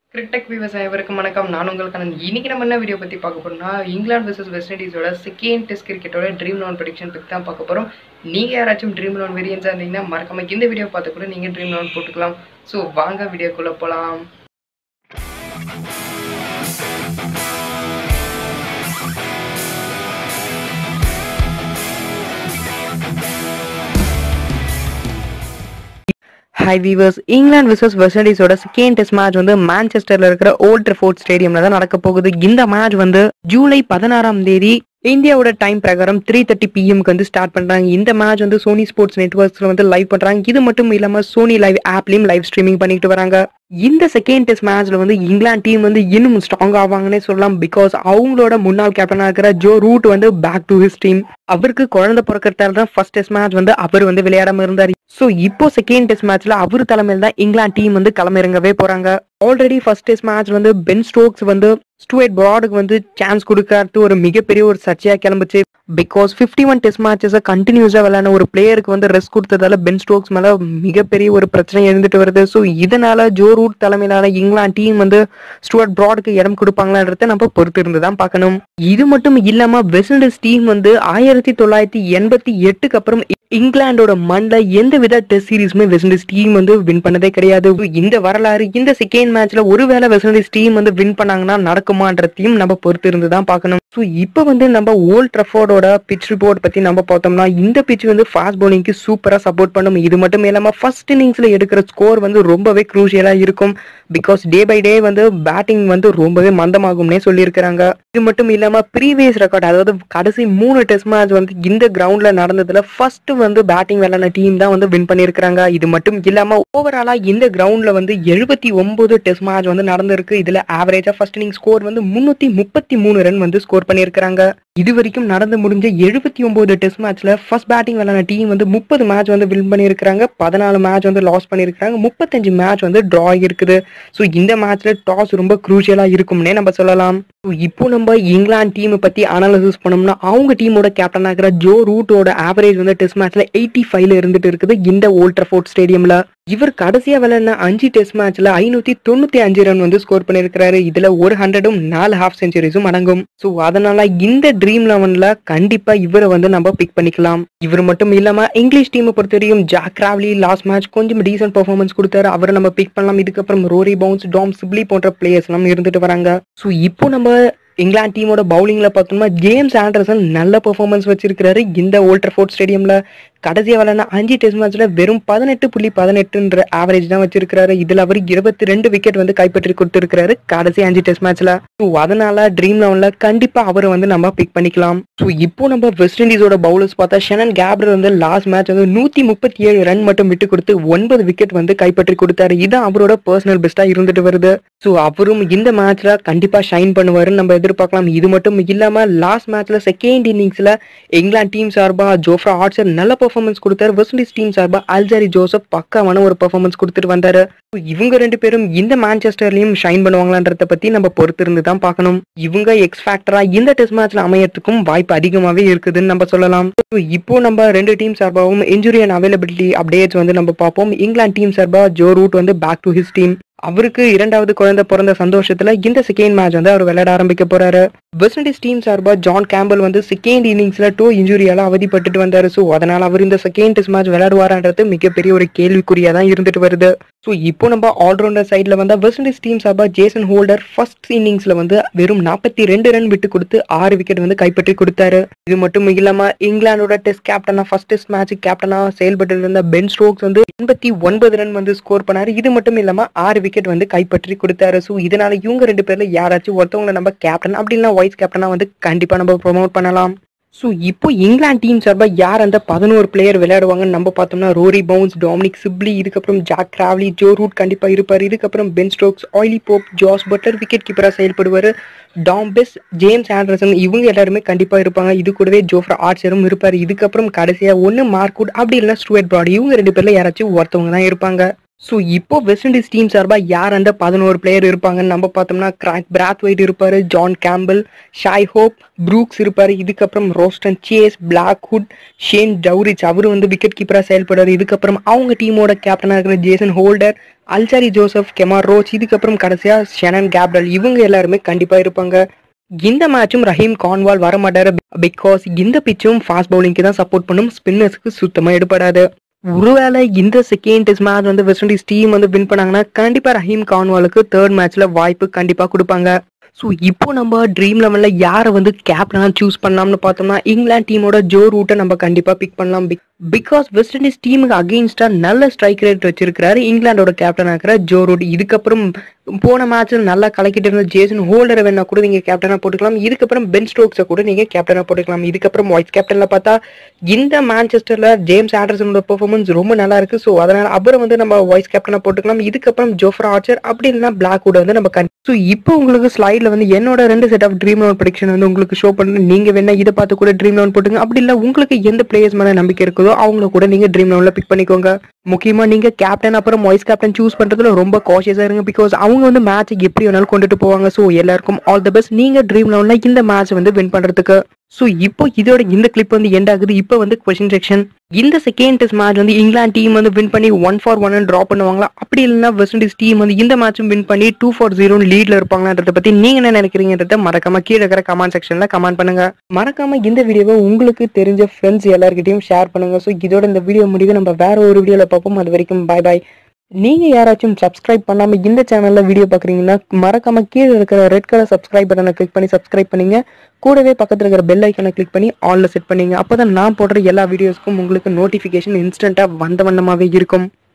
கிரிட்டெக் viewers அனைவருக்கும் வணக்கம் நான் உங்களுக்கான இன்னைக்கு நம்ம என்ன வீடியோ பற்றி பார்க்க போறோம்னா இங்கிலாந்து வர்சஸ் வெஸ்ட் இண்டீஸோட செகண்ட் டெஸ்ட் கிரிக்கெட்டோட ட்ரீம் லோன் ப்ரெடிக்ஷன் பற்றி தான் பார்க்க போகிறோம் நீங்கள் யாராச்சும் ட்ரீம் லோன் வெரியன்ஸாக இருந்தீங்கன்னா மறக்காம இந்த வீடியோ பார்த்து கூட நீங்கள் ட்ரீம் லோன் போட்டுக்கலாம் ஸோ வாங்க வீடியோக்குள்ளே போகலாம் hi viewers England versus West இண்டீஸோட செகண்ட் டெஸ்ட் மேட்ச் வந்து மான்செஸ்டர்ல இருக்கிற ஓல்ட் ட்ரிஃபோர்ட் ஸ்டேடியம்ல தான் நடக்க போகுது இந்த மேட்ச் வந்து ஜூலை பதினாறாம் தேதி இந்தியாவோட டைம் பிரகாரம் த்ரீ தேர்ட்டி பிஎம்க்கு வந்து ஸ்டார்ட் பண்றாங்க இந்த மேட்ச் வந்து சோனி ஸ்போர்ட்ஸ் நெட்ஒர்க்ஸ்ல வந்து லைவ் பண்றாங்க இது மட்டும் இல்லாம சோனி லைவ் ஆப்லயும் லைவ் ஸ்ட்ரீமிங் பண்ணிட்டு வராங்க இந்த செகண்ட் டெஸ்ட் மேட்ச்ல வந்து இங்கிலாந்து டீம் வந்து இன்னும் ஸ்ட்ராங் ஆவாங்கன்னே சொல்லலாம் பிகாஸ் அவங்களோட முன்னாள் கேப்டனா இருக்கிற ஜோ ரூட் வந்து பேக் டு ஹிஸ் டீம் அவருக்கு குழந்தை பிறக்கிறதால தான் ஃபர்ஸ்ட் டெஸ்ட் மேட்ச் வந்து அவர் வந்து விளையாடாம இருந்தார் ஸோ இப்போ செகண்ட் டெஸ்ட் மேட்ச்ல அவர் தலைமையில் தான் இங்கிலாந்து டீம் வந்து களமிறங்கவே போறாங்க ஆல்ரெடி ஃபர்ஸ்ட் டெஸ்ட் மேட்ச் வந்து பென் ஸ்டோக்ஸ் வந்து ஸ்டுவேட் ப்ராடுக்கு வந்து சான்ஸ் கொடுக்கறது ஒரு மிகப்பெரிய ஒரு சர்ச்சையா கிளம்புச்சு பிகாஸ் ஃபிஃப்டி ஒன் டெஸ்ட் மேட்சஸை கண்டினியூஸா விளையாட ஒரு பிளேயருக்கு வந்து ரெஸ்ட் கொடுத்ததால பென் ஸ்டோக்ஸ் மேல மிகப்பெரிய ஒரு பிரச்சனை இருந்துட்டு வருது ஸோ இதனால ஜோ ரூட் தலைமையிலான இங்கிலாந்து டீம் வந்து ஸ்டுவர்ட் ப்ராடுக்கு இடம் கொடுப்பாங்களான்றத நம்ம பொறுத்து இருந்து தான் பார்க்கணும் இது மட்டும் இல்லாம வெஸ்ட் இண்டீஸ் டீம் வந்து ஆயிரத்தி தொள்ளாயிரத்தி எண்பத்தி எட்டுக்கு அப்புறம் இங்கிலாந்தோட மண்ல எந்த வித டெஸ்ட் சீரீஸுமே வெஸ்ட் இண்டீஸ் டீம் வந்து வின் பண்ணதே கிடையாது இந்த வரலாறு இந்த செகண்ட் மேட்ச்ல ஒருவேளை வெஸ்ட் இண்டீஸ் டீம் வந்து வின் பண்ணாங்கன்னா நடக்குமான்றதையும் நம்ம பொறுத்து இருந்து தான் பார்க்கணும் ஸோ இப்போ வந்து நம்ம ஓல்ட் ட்ரஃபோர்டோட பிச் ரிப்போர்ட் பத்தி நம்ம பார்த்தோம்னா இந்த பிச் வந்து ஃபாஸ்ட் பவுலிங்க்கு சூப்பரா சப்போர்ட் பண்ணும் இது மட்டும் இல்லாம ஃபர்ஸ்ட் இன்னிங்ஸ்ல எடுக்கிற ஸ்கோர் வந்து ரொம்பவே குரூஷியலா இருக்கும் பிகாஸ் டே பை டே வந்து பேட்டிங் வந்து ரொம்பவே மந்தமாகும்னே சொல்லியிருக்கிறாங்க இது மட்டும் இல்லாம ப்ரீவியஸ் ரெக்கார்ட் அதாவது கடைசி மூணு டெஸ்ட் மேட்ச் வந்து இந்த கிரவுண்ட்ல நடந்ததுல ஃபர்ஸ்ட் வந்து பேட்டிங் விளையாடின டீம் தான் வந்து வின் பண்ணியிருக்காங்க இது மட்டும் இல்லாம ஓவராலா இந்த கிரவுண்ட்ல வந்து எழுபத்தி ஒன்பது டெஸ்ட் மேட்ச் வந்து நடந்திருக்கு இதுல ஆவரேஜா ஃபர்ஸ்ட் இன்னிங் ஸ்கோர் வந்து முன்னூத்தி முப்பத்தி மூணு ரன் வந்து ஸ்கோர் பண்ணியிருக்காங்க இது வரைக்கும் நடந்து முடிஞ்ச எழுபத்தி ஒன்பது டெஸ்ட் மேட்ச்ல ஃபர்ஸ்ட் பேட்டிங் விளையாடின டீம் வந்து முப்பது மேட்ச் வந்து வின் பண்ணியிருக்காங்க பதினாலு மேட்ச் வந்து லாஸ் பண்ணியிருக்காங்க முப்பத்தஞ்சு மேட்ச் வந்து டிரா இருக்குது ஸோ இந்த மேட்ச்ல டாஸ் ரொம்ப குரூஷியலா இருக்கும்னே நம்ம சொல்லலாம் So, இப்போ நம்ம இங்கிலாந்து டீமை பத்தி அனாலிசிஸ் பண்ணோம்னா அவங்க டீமோட கேப்டன் ஆகிற ஜோ ரூட்டோட ஆவரேஜ் வந்து டெஸ்ட் மேட்ச்ல எயிட்டி ஃபைவ்ல இருந்துட்டு இருக்குது இந்த ஓல்ட்ரஃபோர்ட் ஸ்டேடியம்ல இவர் கடைசியா விளையாடின அஞ்சு டெஸ்ட் மேட்ச்ல ஐநூத்தி தொண்ணூத்தி அஞ்சு ரன் வந்து ஸ்கோர் பண்ணிருக்காரு இதுல ஒரு ஹண்ட்ரடும் நாலு ஹாஃப் செஞ்சுரிஸும் அடங்கும் ஸோ அதனால இந்த ட்ரீம் லெவன்ல கண்டிப்பா இவரை வந்து நம்ம பிக் பண்ணிக்கலாம் இவர் மட்டும் இல்லாம இங்கிலீஷ் டீமை பொறுத்த வரைக்கும் ஜாக் ராவ்லி லாஸ்ட் மேட்ச் கொஞ்சம் டீசென்ட் பெர்ஃபார்மன்ஸ் கொடுத்தாரு அவரை நம்ம பிக் பண்ணலாம் இதுக்கப்புறம் ரோரி பவுன்ஸ் டாம் சிப்லி போன்ற பிளேயர்ஸ் எல்லாம் இருந்துட்டு வராங்க ஸோ இப்போ நம்ம இங்கிலாந்து டீமோட பவுலிங்ல பார்த்தோம்னா ஜேம்ஸ் ஆண்டர்சன் நல்ல பெர்ஃபார்மன்ஸ் வச்சிருக்கிறாரு இந்த ஓல்டர்ஃபோர்ட் ஸ்டேடியம்ல கடைசியா விளையாடின அஞ்சு டெஸ்ட் மேட்ச்ல வெறும் பதினெட்டு புள்ளி பதினெட்டுன்ற ஆவரேஜ் தான் வச்சிருக்காரு இதுல அவர் இருபத்தி ரெண்டு விக்கெட் வந்து கைப்பற்றி கொடுத்திருக்காரு கடைசி அஞ்சு டெஸ்ட் மேட்ச்ல ஸோ அதனால ட்ரீம் லெவன்ல கண்டிப்பா அவரை வந்து நம்ம பிக் பண்ணிக்கலாம் ஸோ இப்போ நம்ம வெஸ்ட் இண்டீஸோட பவுலர்ஸ் பார்த்தா ஷெனன் கேப்ரர் வந்து லாஸ்ட் மேட்ச் வந்து நூத்தி முப்பத்தி ஏழு ரன் மட்டும் விட்டு கொடுத்து ஒன்பது விக்கெட் வந்து கைப்பற்றி கொடுத்தாரு இது அவரோட பர்சனல் பெஸ்டா இருந்துட்டு வருது ஸோ அவரும் இந்த மேட்ச்ல கண்டிப்பா ஷைன் பண்ணுவாருன்னு நம்ம எதிர்பார்க்கலாம் இது மட்டும் இல்லாம லாஸ்ட் மேட்ச்ல செகண்ட் இன்னிங்ஸ்ல இங்கிலாந்து டீம் சார்பா ஜோஃப்ரா ஆர்ச்சர் நல்ல பெர்ஃபார்மன்ஸ் கொடுத்தாரு வெஸ்ட் இண்டீஸ் டீம் சார்பா அல்ஜாரி ஜோசப் பக்காவான ஒரு பெர்ஃபார்மன்ஸ் கொடுத்துட்டு வந்தாரு இவங்க ரெண்டு பேரும் இந்த மான்செஸ்டர்லயும் ஷைன் பண்ணுவாங்களான்றத பத்தி நம்ம பொறுத்து இருந்து தான் பார்க்கணும் இவங்க எக்ஸ் ஃபேக்டரா இந்த டெஸ்ட் மேட்ச்ல அமையறதுக்கும் வாய்ப்பு அதிகமாவே இருக்குதுன்னு நம்ம சொல்லலாம் So, இப்போ நம்ம ரெண்டு டீம் சார்பாகவும் இன்ஜுரி அண்ட் அவைலபிலிட்டி அப்டேட்ஸ் வந்து நம்ம பார்ப்போம் இங்கிலாந்து டீம் சார்பா ஜோ ரூட் வந்து பேக் டு ஹிஸ் டீம் அவருக்கு இரண்டாவது குழந்தை பிறந்த சந்தோஷத்துல இந்த செகண்ட் மேட்ச் வந்து அவர் விளையாட ஆரம்பிக்க போறாரு வெஸ்ட் இண்டீஸ் டீம் சார்பா ஜான் கேம்பல் வந்து செகண்ட் இன்னிங்ஸ்ல டூ இன்ஜுரியால அவதிப்பட்டுட்டு வந்தாரு ஸோ அதனால அவர் இந்த செகண்ட் டெஸ்ட் மேட்ச் விளையாடுவாரான்றது மிகப்பெரிய ஒரு கேள்விக்குறியா தான் இருந்துட்டு வருது ஸோ இப்போ நம்ம ஆல்ரவுண்டர் சைட்ல வந்தா வெஸ்ட் இண்டீஸ் டீம் சார்பா ஜேசன் ஹோல்டர் ஃபர்ஸ்ட் இன்னிங்ஸ்ல வந்து வெறும் நாற்பத்தி ரெண்டு ரன் விட்டு கொடுத்து ஆறு விக்கெட் வந்து கைப்பற்றி கொடுத்தாரு இது மட்டும் இல்லாம இங்கிலாந்தோட டெஸ்ட் கேப்டனா ஃபர்ஸ்ட் டெஸ்ட் மேட்ச் கேப்டனா செயல்பட்டு இருந்த பென் ஸ்ட்ரோக்ஸ் வந்து எண்பத்தி ஒன்பது ரன் வந்து ஸ்கோர் பண்ணாரு இது மட்டும் இல்லாம ஆறு விக்கெட் வந்து கைப்பற்றி கொடுத்தாரு ஸோ இதனால இவங்க ரெண்டு பேர்ல யாராச்சும் ஒருத்தவங்களை நம்ம கேப்டன் அப்படின்னா வைஸ் கேப்டனா வந்து கண்டிப்பா நம்ம ப்ரொமோட் பண்ணலாம் ஸோ இப்போ இங்கிலாந்து டீம் சார்பாக யார் அந்த பதினோரு பிளேயர் விளையாடுவாங்கன்னு நம்ம பார்த்தோம்னா ரோரி பவுன்ஸ் டாமினிக் சிப்லி இதுக்கப்புறம் ஜாக் கிராவ்லி ஜோ ரூட் கண்டிப்பாக இருப்பார் இதுக்கப்புறம் Ben Stokes Ollie Pope Jos Buttler wicket கீப்பராக செயல்படுவார் டாம் பெஸ் ஜேம்ஸ் ஆண்டர்சன் இவங்க எல்லாருமே கண்டிப்பாக இருப்பாங்க இது கூடவே ஜோஃப்ரா ஆர்ச்சரும் இருப்பார் இதுக்கப்புறம் கடைசியாக ஒன்று மார்க்வுட் அப்படி இல்லைன்னா ஸ்டூவர்ட் ப்ராட் இவங்க ரெண்டு பேர்ல யாராச்சும் ஒருத்தவங்க தான் இருப்பாங்க ஸோ இப்போ வெஸ்ட் இண்டீஸ் டீம் சார்பாக யார் அந்த பதினோரு பிளேயர் இருப்பாங்கன்னு நம்ம பார்த்தோம்னா கிராக் பிராத் ஒயிட் இருப்பாரு John Campbell Shai Hope Brooks இருப்பாரு இதுக்கப்புறம் Roston Chase Blackwood Shane Dowrich அவர் வந்து விக்கெட் கீப்பராக செயல்படுறாரு இதுக்கப்புறம் அவங்க டீமோட கேப்டனாக இருக்கிற Jason Holder Alzarri Joseph Kemar Roach இதுக்கப்புறம் கடைசியாக ஷெனன் கேப்ரல் இவங்க எல்லாருமே கண்டிப்பாக இருப்பாங்க இந்த மேட்சும் ரஹீம் கான்வால் வர மாட்டாரு பிகாஸ் இந்த பிச்சும் ஃபாஸ்ட் பவுலிங்க்கு தான் சப்போர்ட் பண்ணும் ஸ்பின்னர்ஸ்க்கு சுத்தமாக எடுபடாது ஒருவேளை இந்த செகண்ட் டெஸ்ட் மேட்ச் வந்து வெஸ்ட் இண்டீஸ் டீம் வந்து வின் பண்ணாங்கன்னா கண்டிப்பா ரஹீம் கான்வாலுக்கு தேர்ட் மேட்ச்ல வாய்ப்பு கண்டிப்பா கொடுப்பாங்க ஸோ இப்போ நம்ம ட்ரீம் லெவலில் யாரை வந்து கேப்டனாக சூஸ் பண்ணலாம்னு பார்த்தோம்னா இங்கிலாந்து டீமோட ஜோ ரூட்டை நம்ம கண்டிப்பாக பிக் பண்ணலாம் பிகாஸ் வெஸ்ட் இண்டீஸ் டீமுக்கு அகெயின்ஸ்டாக நல்ல ஸ்ட்ரைக் ரேட் வச்சிருக்கிறாரு இங்கிலாண்டோட கேப்டனாக இருக்கிற ஜோ ரூட் இதுக்கப்புறம் போன மேட்ச்சில் நல்லா கலக்கிட்டு இருந்த ஜேசன் ஹோல்டரை வேணா கூட நீங்கள் கேப்டனாக போட்டுக்கலாம் இதுக்கப்புறம் பென் ஸ்டோக்ஸை கூட நீங்கள் கேப்டனாக போட்டுக்கலாம் இதுக்கப்புறம் வைஸ் கேப்டனில் பார்த்தா இந்த மேன்செஸ்டரில் ஜேம்ஸ் ஆண்டர்சனோட பெர்ஃபார்மன்ஸ் ரொம்ப நல்லா இருக்கு ஸோ அதனால் அவரை வந்து நம்ம வைஸ் கேப்டனாக போட்டுக்கலாம் இதுக்கப்புறம் ஜோஃப்ரா ஆர்ச்சர் அப்படி இல்லைன்னா பிளாக்வுட் வந்து நம்ம கண் ஸோ இப்போ உங்களுக்கு ஸ்லைடில் வந்து என்னோட ரெண்டு செட் ஆஃப் ட்ரீம் லோன் ப்ரொடிக்ஷன் வந்து உங்களுக்கு ஷோ பண்ணுறேன் நீங்கள் வேணா இதை பார்த்து கூட ட்ரீம் லோன் போட்டுங்க அப்படி இல்லை உங்களுக்கு எந்த பிளேயர்ஸ் மேலே நம்பிக்கை இருக்குதோ அவங்கள கூட நீங்கள் ட்ரீம் லோனில் பிக் பண்ணிக்கோங்க முக்கியமா நீங்க கேப்டன் அப்புறம் வைஸ் கேப்டன் சூஸ் பண்றதுல ரொம்ப காஷியஸா இருங்க பிகாஸ் அவங்க வந்து மேட்ச் எப்படி வேணாலும் கொண்டுட்டு போவாங்க ஸோ எல்லாருக்கும் ஆல் தி பெஸ்ட் நீங்க ட்ரீம் லெவல்ல இந்த மேட்ச் வந்து வின் பண்றதுக்கு ஸோ இப்போ இதோட இந்த கிளிப் வந்து எண்ட் ஆகுது இப்போ வந்து கொஸ்டின் செக்ஷன் இந்த செகண்ட் டெஸ்ட் மேட்ச் வந்து இங்கிலாந்து டீம் வந்து வின் பண்ணி ஒன் ஃபார் ஒன் ட்ரா பண்ணுவாங்களா அப்படி இல்லைன்னா வெஸ்ட் இண்டீஸ் டீம் வந்து இந்த மேட்சும் வின் பண்ணி டூ ஃபார் ஜீரோ லீட்ல இருப்பாங்களான்றத பத்தி நீங்க என்ன நினைக்கிறீங்கன்றத மறக்காம கீழே இருக்கிற கமெண்ட் செக்ஷன்ல கமெண்ட் பண்ணுங்க மறக்காம இந்த வீடியோவை உங்களுக்கு தெரிஞ்ச ஃப்ரெண்ட்ஸ் எல்லாருக்கிட்டையும் ஷேர் பண்ணுங்க ஸோ இதோட இந்த வீடியோ முடிவு நம்ம வேற ஒரு வீடியோல பார்ப்போம் அது வரைக்கும் பாய் பாய் நீங்க யாராச்சும் சப்ஸ்கிரைப் பண்ணாம இந்த சேனல்ல வீடியோ பாக்குறீங்கன்னா மறக்காம கீழே இருக்கிற ரெட் கலர் சப்ஸ்கிரைப் பட்டனை கிளிக் பண்ணி சப்ஸ்கிரைப் பண்ணீங்க கூடவே பக்கத்துல இருக்கிற பெல் ஐக்கனை கிளிக் பண்ணி ஆல்ல செட் பண்ணீங்க அப்பதான் நான் போடுற எல்லா வீடியோஸ்க்கும் உங்களுக்கு நோட்டிபிகேஷன் இன்ஸ்டன்ட்டா வந்த வண்ணமாவே இருக்கும்